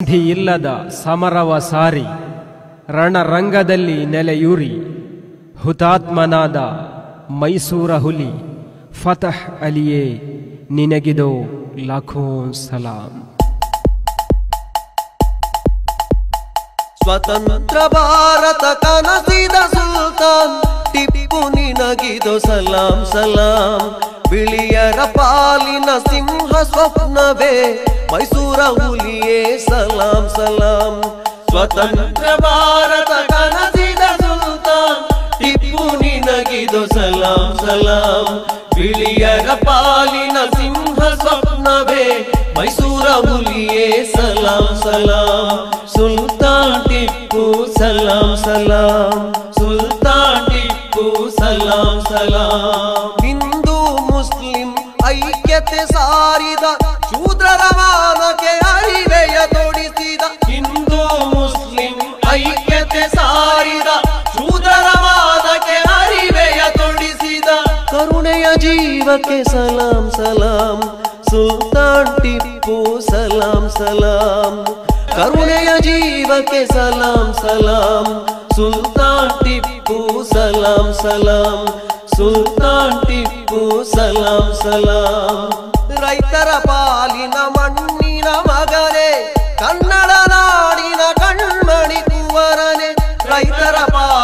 ಸಂಧಿ ಇಲ್ಲದ ಸಮರವ ಸಾರಿ ರಣರಂಗದಲ್ಲಿ ನೆಲೆಯೂರಿ ಹುತಾತ್ಮನಾದ ಮೈಸೂರ ಹುಲಿ ಫತಹ್ ಅಲಿಯೇ ನಿನಗಿದೋ ಲಾಖೋ ಸಲಾಂ ಸ್ವತಂತ್ರ ಭಾರತ ಕನಸಿದ ಸುಲ್ತಾನ್ ಟಿಪ್ಪು ನಿನಗಿದು ಸಲಾಂ ಸಲಾಂ ಬಿಳಿಯರ ಪಾಲಿನ ಸಿಂಹ ಸ್ವಪ್ನವೇ ಮೈಸೂರ ಹುಲಿಯೇ ಸಲಾಂ ಸಲಾಂ ಸ್ವತಂತ್ರ ಭಾರತ ಕನಸಿದ ಸುಲ್ತಾನ್ ಟಿಪ್ಪು ನಿನಗಿದು ಸಲಾಂ ಸಲಾಂ ಬಿಳಿಯರ ಪಾಲಿನ ಸಿಂಹ ಸ್ವಪ್ನವೇ ಮೈಸೂರ ಹುಲಿಯೇ ಸಲಾಂ ಸಲಾಂ ಸುಲ್ತಾನ್ ಟಿಪ್ಪು ಸಲಾಂ ಸಲಾಂ ಸುಲ್ತಾನ್ ಟಿಪ್ಪು ಸಲಾಂ ಸಲಾಂ ಹಿಂದೂ ಮುಸ್ಲಿಂ ಐಕ್ಯತೆ ಸಾರಿದ ಶೂದ್ರರ ಮಾನಕ್ಕೆ ಅರಿವೆಯ ತೊಡಿಸಿದ ಹಿಂದೂ ಮುಸ್ಲಿಂ ಐಕ್ಯತೆ ಸಾರಿದ ಶೂದ್ರರ ಮಾನಕ್ಕೆ ಅರಿವೆಯ ತೊಡಿಸಿದ ಕರುಣೆಯ ಜೀವಕ್ಕೆ ಸಲಾಂ ಸಲಾಂ ಸುಲ್ತಾನ್ ಟಿಪ್ಪು ಸಲಾಂ ಸಲಾಂ ಕರುಣೆಯ ಜೀವಕ್ಕೆ ಸಲಾಂ ಸಲಾಂ ಸುಲ್ತಾನ್ ಟಿಪ್ಪು ಸಲಾಂ ಸಲಾಂ ಸುಲ್ತಾನ್ ಟಿಪ್ಪು ಸಲಾಂ ಸಲಾಂ ರೈತರ ಪಾಲಿನ ಮಣ್ಣಿನ ಮಗನೇ ಕನ್ನಡ ನಾಡಿನ ಕಣ್ಮಣಿ ಕುವರನೆ ರೈತರ ಪಾಲಿನ